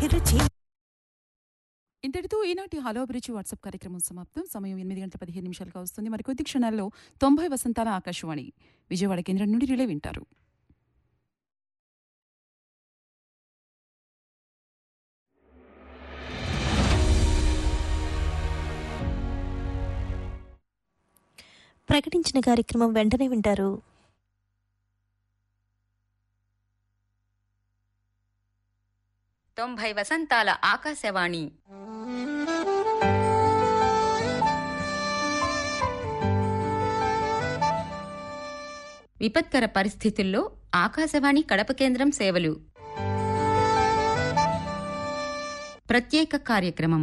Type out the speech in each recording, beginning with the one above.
అభిరుచి ఇంతటితో ఈనాటి హలో అభిరుచి వాట్సాప్ కార్యక్రమం సమాప్తం సమయం ఎనిమిది గంటల పదిహేను నిమిషాలుగా వస్తుంది మరికొద్ది క్షణాల్లో తొంభై వసంతాల ఆకాశవాణి విజయవాడ కేంద్రం నుండి రిలే వింటారు ప్రకటించిన కార్యక్రమం వెంటనే వింటారు తొంభై వసంతాల ఆకాశవాణి విపత్కర పరిస్థితుల్లో ఆకాశవాణి కడప కేంద్రం సేవలు ప్రత్యేక కార్యక్రమం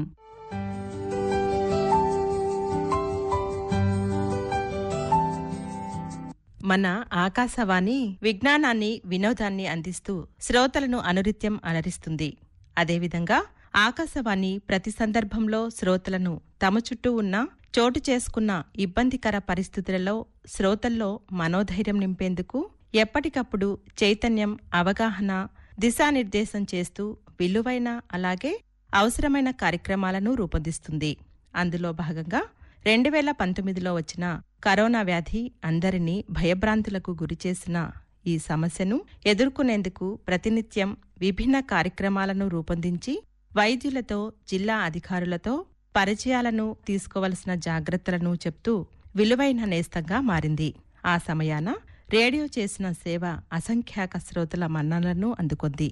మన ఆకాశవాణి విజ్ఞానాన్ని వినోదాన్ని అందిస్తూ శ్రోతలను అనురిత్యం అలరిస్తుంది అదేవిధంగా ఆకాశవాణి ప్రతి సందర్భంలో శ్రోతలను తమ చుట్టూ ఉన్న చోటు చేసుకున్న ఇబ్బందికర పరిస్థితులలో శ్రోతల్లో మనోధైర్యం నింపేందుకు ఎప్పటికప్పుడు చైతన్యం అవగాహన దిశానిర్దేశం చేస్తూ విలువైన అలాగే అవసరమైన కార్యక్రమాలను రూపొందిస్తుంది అందులో భాగంగా రెండు వేల పంతొమ్మిదిలో వచ్చిన కరోనా వ్యాధి అందరినీ భయభ్రాంతులకు గురిచేసిన ఈ సమస్యను ఎదుర్కొనేందుకు ప్రతినిత్యం విభిన్న కార్యక్రమాలను రూపొందించి వైద్యులతో జిల్లా అధికారులతో పరిచయాలను తీసుకోవలసిన జాగ్రత్తలను చెప్తూ విలువైన నేస్తంగా మారింది ఆ సమయాన రేడియో చేసిన సేవ అసంఖ్యాక శ్రోతల మన్ననలను అందుకొంది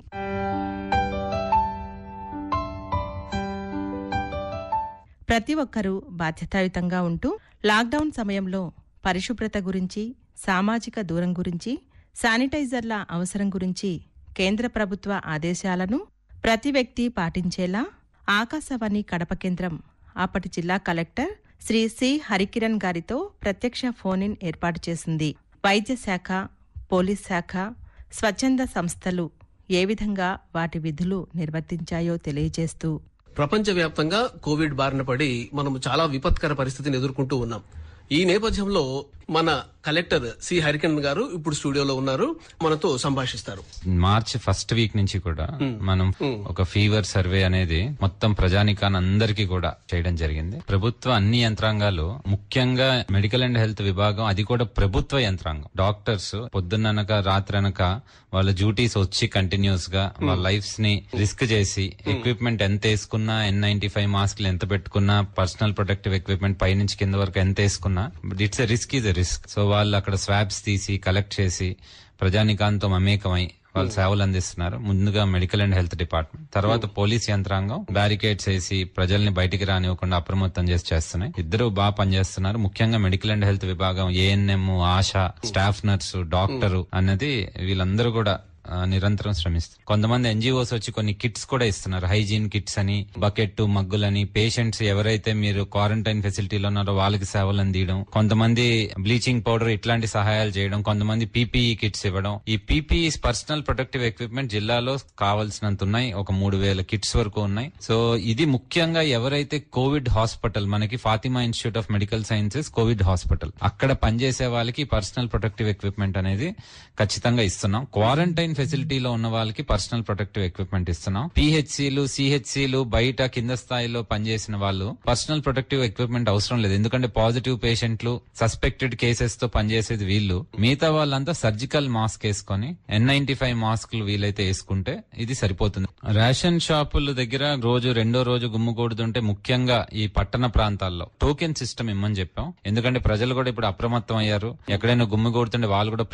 ప్రతి ఒక్కరూ బాధ్యతాయుతంగా ఉంటూ లాక్డౌన్ సమయంలో పరిశుభ్రత గురించి సామాజిక దూరం గురించి శానిటైజర్ల అవసరం గురించి కేంద్ర ప్రభుత్వ ఆదేశాలను ప్రతి వ్యక్తి పాటించేలా ఆకాశవాణి కడప కేంద్రం అప్పటి జిల్లా కలెక్టర్ శ్రీ సి హరికిరణ్ గారితో ప్రత్యక్ష ఫోన్ ఇన్ ఏర్పాటు చేసింది వైద్య శాఖ పోలీస్ శాఖ స్వచ్ఛంద సంస్థలు ఏ విధంగా వాటి విధులు నిర్వర్తించాయో తెలియజేస్తూ ప్రపంచవ్యాప్తంగా కోవిడ్ బారిన పడి మనం చాలా విపత్కర పరిస్థితిని ఎదుర్కొంటూ ఉన్నాం ఈ నేపథ్యంలో మన కలెక్టర్ సి హరికన్ గారు ఇప్పుడు స్టూడియోలో ఉన్నారు మనతో సంభాషిస్తారు మార్చ్ ఫస్ట్ వీక్ నుంచి కూడా మనం ఒక ఫీవర్ సర్వే అనేది మొత్తం ప్రజానికాన్ని అందరికీ కూడా చేయడం జరిగింది ప్రభుత్వ అన్ని యంత్రాంగాలు ముఖ్యంగా మెడికల్ అండ్ హెల్త్ విభాగం అది కూడా ప్రభుత్వ యంత్రాంగం డాక్టర్స్ పొద్దున్ననక రాత్రనక వాళ్ళ డ్యూటీస్ వచ్చి కంటిన్యూస్ గా వాళ్ళ లైఫ్స్ ని రిస్క్ చేసి ఎక్విప్మెంట్ ఎంత వేసుకున్నా ఎన్ నైన్టీ ఫైవ్ మాస్క్లు ఎంత పెట్టుకున్నా పర్సనల్ ప్రొటెక్టివ్ ఎక్విప్మెంట్ పై నుంచి కింద వరకు ఎంత వేసుకున్నా but it's a risk is a risk so వాళ్ళు అక్కడ స్వాబ్స్ తీసి కలెక్ట్ చేసి ప్రజానికాంతో మమేకమై వాళ్ళు సేవలు అందిస్తున్నారు ముందుగా మెడికల్ అండ్ హెల్త్ డిపార్ట్మెంట్ తర్వాత పోలీస్ యంత్రాంగం బ్యారికేడ్స్ వేసి ప్రజల్ని బయటికి రానివ్వకుండా అప్రమత్తం చేసి చేస్తున్నాయి ఇద్దరు బాగా పనిచేస్తున్నారు ముఖ్యంగా మెడికల్ అండ్ హెల్త్ విభాగం ANM ASHA staff nurse doctor అన్నది వీళ్ళందరూ కూడా ఆ, నిరంతరం శ్రమిస్తారు కొంతమంది ఎన్జిఓస్ వచ్చి కొన్ని కిట్స్ కూడా ఇస్తున్నారు హైజీన్ కిట్స్ అని బకెట్ మగ్గులని పేషెంట్స్ ఎవరైతే మీరు క్వారంటైన్ ఫెసిలిటీలో ఉన్నారో వాళ్ళకి సేవలు అందియడం కొంతమంది బ్లీచింగ్ పౌడర్ ఇట్లాంటి సహాయాలు చేయడం కొంతమంది పీపీఈ కిట్స్ ఇవ్వడం ఈ పీపీఈ పర్సనల్ ప్రొటెక్టివ్ ఎక్విప్మెంట్ జిల్లాలో కావాల్సినంత ఉన్నాయి ఒక మూడు వేల కిట్స్ వరకు ఉన్నాయి సో ఇది ముఖ్యంగా ఎవరైతే కోవిడ్ హాస్పిటల్ మనకి Fatima institute of medical sciences COVID hospital అక్కడ పనిచేసే వాళ్ళకి పర్సనల్ ప్రొటెక్టివ్ ఎక్విప్మెంట్ అనేది ఖచ్చితంగా ఇస్తున్నాం క్వారంటైన్ ఫెసిలిటీలో ఉన్న వాళ్ళకి పర్సనల్ ప్రొటెక్టివ్ ఎక్విప్మెంట్ ఇస్తున్నాం పిహెచ్సిలు సిహెచ్సిలు బయట కింద స్థాయిలో పనిచేసిన వాళ్ళు పర్సనల్ ప్రొటెక్టివ్ ఎక్విప్మెంట్ అవసరం లేదు ఎందుకంటే పాజిటివ్ పేషెంట్లు సస్పెక్టెడ్ కేసెస్ తో పనిచేసేది వీళ్ళు మిగతా వాళ్ళంతా సర్జికల్ మాస్క్ వేసుకొని ఎన్ నైన్టీ ఫైవ్ మాస్క్లు వీలైతే వేసుకుంటే ఇది సరిపోతుంది రేషన్ షాపుల దగ్గర రోజు రెండో రోజు గుమ్ముకూడుతుంటే ముఖ్యంగా ఈ పట్టణ ప్రాంతాల్లో టోకెన్ సిస్టమ్ ఇమ్మని చెప్పాం ఎందుకంటే ప్రజలు కూడా ఇప్పుడు అప్రమత్తం అయ్యారు ఎక్కడైనా గుమ్మికూడుతుంటే వాళ్ళు కూడా